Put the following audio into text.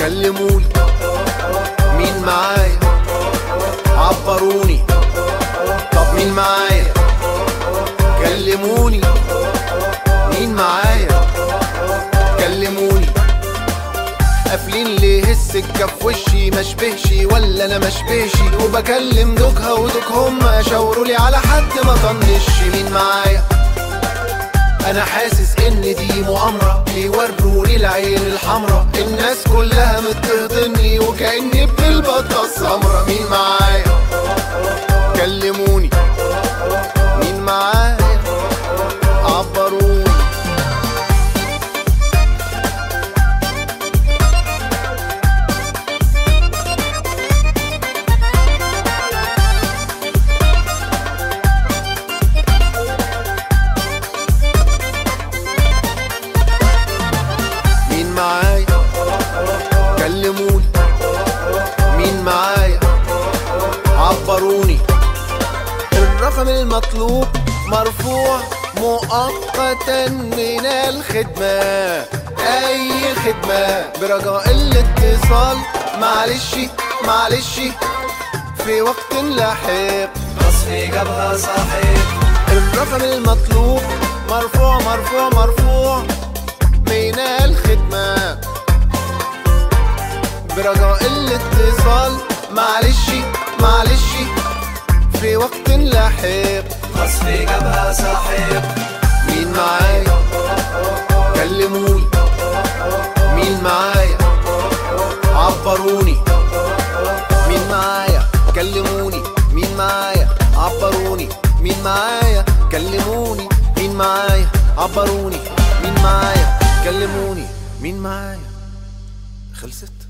كلموني مين معايا عبروني طب مين معايا كلموني مين معايا كلموني قافلين ليه السكة في وشي مشبهشي ولا انا مشبهشي وبكلم دوكها ودوك هما شاوروا لي على حد ما طنش مين معايا انا حاسس ان دي مؤامرة بيوروني العين الحمرا الناس كلها متهضني وكأني ابن البطة السمرا مين معايا كلموني مين معايا عبروني مين معايا كلموني مين معايا عبروني الرقم المطلوب مرفوع مؤقتا من الخدمة أي خدمة برجاء الاتصال معلش معلش في وقت لاحق وصفي جابها صاحب الرقم المطلوب مرفوع مرفوع مرفوع من الخدمة برجاء الاتصال معلش معلش في وقت لاحق وصفي جابها صاحب مين معايا كلموني مين معايا عبروني مين معايا كلموني مين معايا عبروني مين معايا كلموني مين معايا عبروني مين معايا كلموني مين معايا خلصت